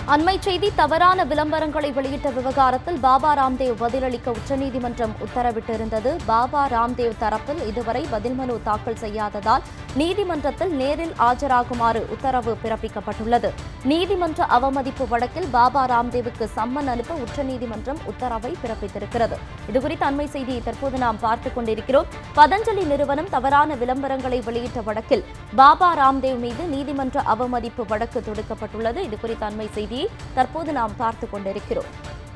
அண்மை செய்தி தவறான விளம்பரங்களை வெளியிட்ட விவகாரத்தில் பாபா ராம்தேவ் பதிலளிக்க உச்சநீதிமன்றம் உத்தரவிட்டிருந்தது பாபா ராம்தேவ் தரப்பில் இதுவரை பதில் மனு தாக்கல் செய்யாததால் நீதிமன்றத்தில் நேரில் ஆஜராகுமாறு உத்தரவு பிறப்பிக்கப்பட்டுள்ளது நீதிமன்ற அவமதிப்பு வழக்கில் பாபா ராம்தேவுக்கு சம்மன் அனுப்ப உச்சநீதிமன்றம் உத்தரவை பிறப்பித்திருக்கிறது இதுகுறித்த அண்மை செய்தியை தற்போது நாம் பார்த்துக் கொண்டிருக்கிறோம் பதஞ்சலி நிறுவனம் தவறான விளம்பரங்களை வெளியிட்ட வழக்கில் பாபா ராம்தேவ் மீது நீதிமன்ற அவமதிப்பு வழக்கு தொடுக்கப்பட்டுள்ளது இது குறித்த அண்மை செய்தியை தற்போது நாம் பார்த்துக் கொண்டிருக்கிறோம்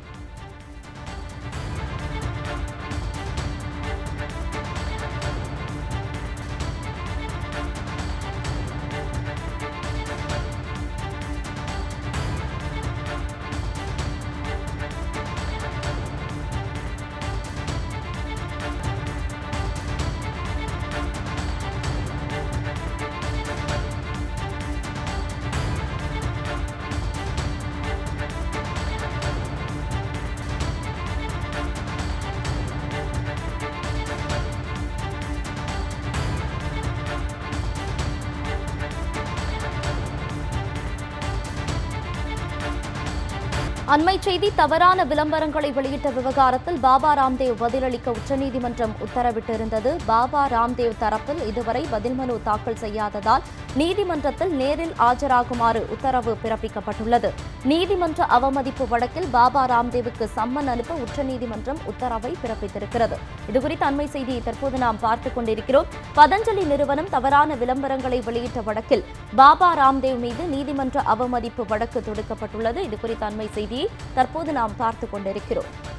அண்மை செய்தி தவறான விளம்பரங்களை வெளியிட்ட விவகாரத்தில் பாபா ராம்தேவ் பதிலளிக்க உச்சநீதிமன்றம் உத்தரவிட்டிருந்தது பாபா ராம்தேவ் தரப்பில் இதுவரை பதில் மனு தாக்கல் செய்யாததால் நீதிமன்றத்தில் நேரில் ஆஜராகுமாறு உத்தரவு பிறப்பிக்கப்பட்டுள்ளது நீதிமன்ற அவமதிப்பு வழக்கில் பாபா ராம்தேவுக்கு சம்மன் அனுப்ப உச்சநீதிமன்றம் உத்தரவை பிறப்பித்திருக்கிறது இதுகுறித்த அண்மை செய்தியை தற்போது நாம் பார்த்துக் கொண்டிருக்கிறோம் பதஞ்சலி நிறுவனம் தவறான விளம்பரங்களை வெளியிட்ட வழக்கில் பாபா ராம்தேவ் மீது நீதிமன்ற அவமதிப்பு வழக்கு தொடுக்கப்பட்டுள்ளது இதுகுறித்த அண்மை செய்தியை தற்போது நாம் பார்த்துக் கொண்டிருக்கிறோம்